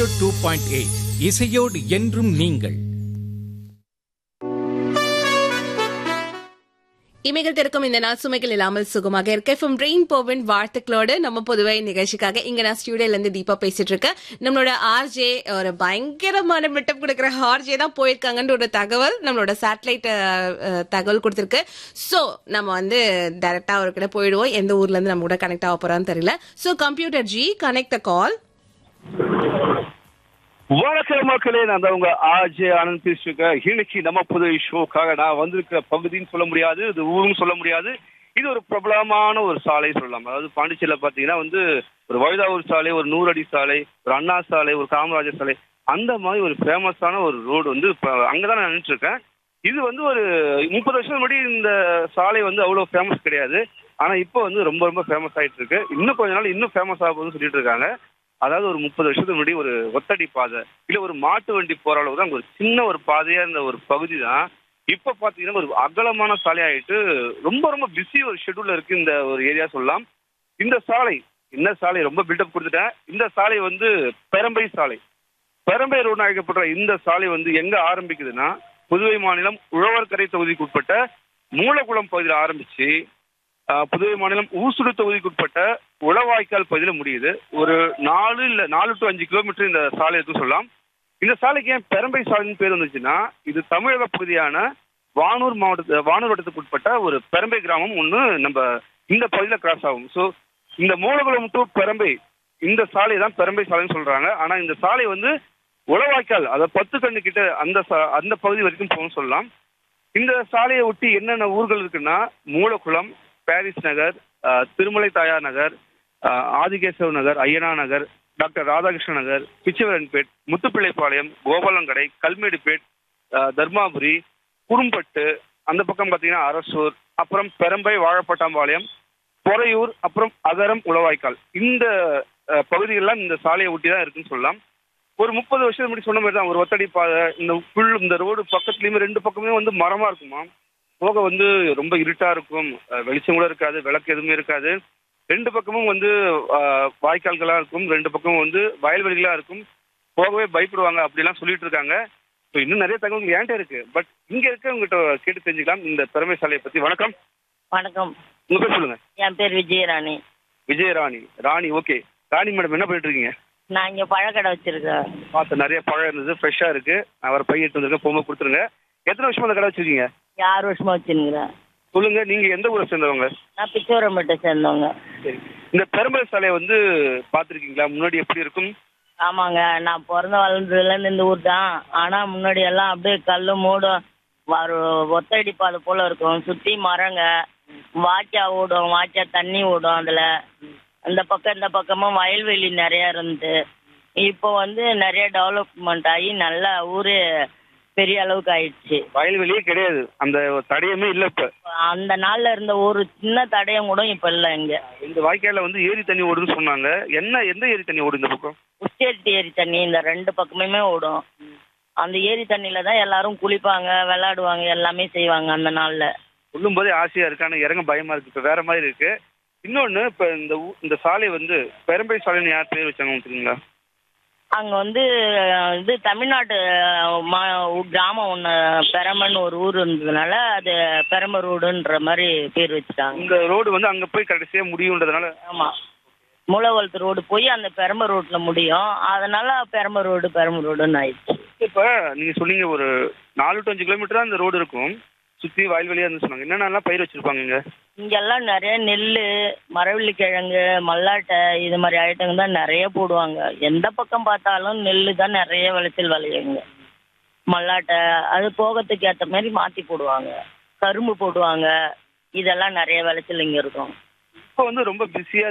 two point eight இசையோடு என்றும் நீங்கள் இமைகள் திறக்கும் இந்த நாள் சுமைகள் இல்லாமல் சுகமாக இருக்க ஃப்ரம் ரெயின் போவின் வாழ்த்துக்களோடு நம்ம பொதுவாக நிகழ்ச்சிக்காக இங்க நான் ஸ்டுடியோல இருந்து தீபா பேசிட்டு இருக்கேன் நம்மளோட ஆர்ஜே ஒரு பயங்கரமான மிட்டப் கொடுக்குற ஆர்ஜே தான் போயிருக்காங்கன்ற ஒரு தகவல் நம்மளோட சேட்டலைட் தகவல் கொடுத்துருக்கு சோ நம்ம வந்து டைரக்டா அவர்கிட்ட போயிடுவோம் எந்த ஊர்ல இருந்து நம்ம கூட கனெக்ட் ஆக போறான்னு தெரியல so computer ji connect the call வணக்கம் மக்களே நான் தான் உங்க ஆர்ஜே ஆனந்த் பேசிருக்கேன் இன்னைக்கு நம்ம புது ஷோக்காக நான் வந்திருக்கிற பகுதின்னு சொல்ல முடியாது இது ஊரும் சொல்ல முடியாது இது ஒரு பிரபலமான ஒரு சாலை சொல்லலாம் அதாவது பாண்டிச்சேரியில பாத்தீங்கன்னா வந்து ஒரு வழுதாவூர் சாலை ஒரு நூறு அடி சாலை ஒரு அண்ணா சாலை ஒரு காமராஜர் சாலை அந்த மாதிரி ஒரு ஃபேமஸான ஒரு ரோடு வந்து இப்ப அங்கதான் நான் நின்றுட்டு இருக்கேன் இது வந்து ஒரு முப்பது வருஷம் முன்னாடி இந்த சாலை வந்து அவ்வளவு ஃபேமஸ் கிடையாது ஆனா இப்போ வந்து ரொம்ப ரொம்ப ஃபேமஸ் ஆயிட்டு இருக்கு இன்னும் கொஞ்ச நாள் இன்னும் ஃபேமஸ் ஆகும்னு சொல்லிட்டு இருக்காங்க அதாவது ஒரு முப்பது வருஷத்துக்கு முன்னாடி ஒரு ஒத்தடி பாதை இல்ல ஒரு மாட்டு வண்டி போற அளவு தான் ஒரு சின்ன ஒரு பாதையா இருந்த ஒரு பகுதி தான் இப்ப பாத்தீங்கன்னா ஒரு அகலமான சாலை ஆயிட்டு ரொம்ப ரொம்ப பிஸி ஒரு ஷெட்யூல்ல இருக்கு இந்த ஒரு ஏரியா சொல்லலாம் இந்த சாலை என்ன சாலை ரொம்ப பில்டப் கொடுத்துட்டேன் இந்த சாலை வந்து பெரம்பை சாலை பெரம்பை ரோடு அழைக்கப்படுற இந்த சாலை வந்து எங்க ஆரம்பிக்குதுன்னா புதுவை மாநிலம் உழவர்கரை தொகுதிக்கு உட்பட்ட மூலகுளம் பகுதியில் ஆரம்பிச்சு ஆஹ், புதுவை மாநிலம் ஊசுடு தொகுதிக்கு உட்பட்ட உளவாய்க்கால் பகுதியில் முடியுது ஒரு நாலு இல்ல நாலு டு அஞ்சு கிலோமீட்டர் இந்த சாலை இருக்குன்னு சொல்லலாம் இந்த சாலைக்கு ஏன் பெரம்பை சாலைன்னு பேர் வந்துச்சுன்னா இது தமிழக பகுதியான வானூர் மாவட்ட வானூர் வட்டத்துக்கு உட்பட்ட ஒரு பெரம்பை கிராமம் ஒன்று நம்ம இந்த பகுதியில் கிராஸ் ஆகும் ஸோ இந்த மூலகுளம் டு பெரம்பை இந்த சாலை தான் பெரம்பை சாலைன்னு சொல்றாங்க ஆனா இந்த சாலை வந்து உளவாய்க்கால் அதாவது பத்து கண்ணு கிட்ட அந்த சா- அந்த பகுதி வரைக்கும் போகணும்னு சொல்லலாம் இந்த சாலையை ஒட்டி என்னென்ன ஊர்கள் இருக்குன்னா மூலக்குளம் பாரிஸ் நகர் ஆஹ், திருமலை தாயார் நகர் ஆஹ், ஆதிகேசவ நகர் ஐயனா நகர் டாக்டர் ராதாகிருஷ்ண நகர் பிச்சவரன்பேட் முத்துப்பிள்ளைப்பாளையம் கோபாலங்கடை கல்மேடுபேட் ஆஹ், தர்மாபுரி குறும்பட்டு அந்த பக்கம் பார்த்தீங்கன்னா அரசூர் அப்புறம் பெரம்பை வாழப்பட்டாம்பாளையம் பொறையூர் அப்புறம் அகரம் உளவாய்க்கால் இந்த அஹ், பகுதிகள்லாம் இந்த சாலையை ஒட்டி தான் இருக்குன்னு சொல்லலாம் ஒரு முப்பது வருஷம் முன்னாடி சொன்ன மாதிரி தான் ஒரு ஒத்தடி பாதை இந்த புல் இந்த ரோடு பக்கத்துலயுமே ரெண்டு பக்கமே வந்து மரமா இருக்குமா போக வந்து ரொம்ப இருட்டா இருக்கும் அஹ், வெளிச்சம் கூட இருக்காது விளக்கு எதுவுமே இருக்காது ரெண்டு பக்கமும் வந்து அஹ், வாய்க்கால்களா இருக்கும் ரெண்டு பக்கமும் வந்து வயல்வெளிகளா இருக்கும் போகவே பயப்படுவாங்க அப்படிலாம் சொல்லிட்டு இருக்காங்க ஸோ இன்னும் நிறைய தகவல்கள் ஏன்ட்ட இருக்கு பட் இங்க இருக்கவங்ககிட்ட கேட்டு தெரிஞ்சுக்கலாம் இந்த திறமை சாலையை பத்தி வணக்கம் வணக்கம் உங்க பேர் சொல்லுங்க என் பேர் விஜயராணி விஜயராணி ராணி ஓகே ராணி மேடம் என்ன பண்ணிட்டு இருக்கீங்க நான் இங்க பழக்கடை வச்சிருக்கேன் பார்த்து நிறைய பழம் இருந்தது ஃப்ரெஷ்ஷா இருக்கு நான் வர பையன் எடுத்து வந்திருக்கேன் போகும்போது கொடுத்துருங்க எத்தனை வருஷமா அந்த கடை வச்சிருக்கீங்க இங்க ஆறு வருஷமா வச்சுருக்கிறேன் சொல்லுங்க நீங்க எந்த ஊரை சேர்ந்தவங்க நான் பிச்சோரம்பேட்டை சேர்ந்தவங்க சரி இந்த பெரும்பல் சாலையை வந்து பார்த்துருக்கீங்களா முன்னாடி எப்படி இருக்கும் ஆமாங்க நான் பிறந்த வளர்ந்ததுலேருந்து இந்த ஊர் தான் ஆனால் முன்னாடி எல்லாம் அப்படியே கல் மூடும் வரு ஒத்தடி பாதை போல் இருக்கும் சுற்றி மரங்க வாய்க்கா ஓடும் வாய்க்கா தண்ணி ஓடும் அதில் அந்த பக்கம் இந்த பக்கமும் வயல்வெளி நிறையா இருந்து இப்போ வந்து நிறைய டெவலப்மெண்ட் ஆகி நல்லா ஊர் பெரிய அளவுக்கு ஆயிடுச்சு வயல்வெளியே கிடையாது அந்த தடையமே இல்லை இப்ப அந்த நாள்ல இருந்த ஒரு சின்ன தடயம் கூட இப்ப இல்ல இங்க இந்த வாய்க்கால வந்து ஏரி தண்ணி ஓடுன்னு சொன்னாங்க என்ன எந்த ஏரி தண்ணி ஓடு இந்த பக்கம் உச்சேரி ஏரி தண்ணி இந்த ரெண்டு பக்கமுமே ஓடும் அந்த ஏரி தண்ணியில தான் எல்லாரும் குளிப்பாங்க விளையாடுவாங்க எல்லாமே செய்வாங்க அந்த நாள்ல சொல்லும் போதே ஆசையா இருக்கு ஆனா இறங்க பயமா இருக்கு இப்ப வேற மாதிரி இருக்கு இன்னொன்னு இப்ப இந்த ஊ- இந்த சாலை வந்து பெரும்பை சாலைன்னு யார் பேர் வச்சாங்க தெரியுங்களா அங்க வந்து அஹ், இது தமிழ்நாட்டு அஹ், மா- கிராமம் ஒன்று பெரம்பன்னு ஒரு ஊர் இருந்ததுனால அது பெரம்ப ரோடுன்ற மாதிரி பேர் வச்சுட்டாங்க இந்த ரோடு வந்து அங்க போய் கடைசியா முடியுன்றதுனால ஆமா மூலவளத்து ரோடு போய் அந்த பெரம்ப ரோட்ல முடியும் அதனால பெரம்ப ரோடு பெரம்ப ரோடுன்னு ஆயிடுச்சு இப்ப நீங்க சொன்னீங்க ஒரு நாலு டு அஞ்சு கிலோமீட்டர் தான் இந்த ரோடு இருக்கும் சுத்தி வயல்வெளியா இருந்து சொன்னாங்க என்னென்னலாம் பயிர் வச்சிருப்பாங்க இங்க இங்கெல்லாம் நிறைய நெல் மரவள்ளி கிழங்கு மல்லாட்டை இது மாதிரி ஐட்டங்க தான் நிறைய போடுவாங்க எந்த பக்கம் பார்த்தாலும் நெல் தான் நிறைய விளைச்சல் விளையுங்க மல்லாட்டை அது போகத்துக்கு ஏற்ற மாதிரி மாற்றி போடுவாங்க கரும்பு போடுவாங்க இதெல்லாம் நிறைய விளைச்சல் இங்கே இருக்கும் இப்போ வந்து ரொம்ப பிஸியா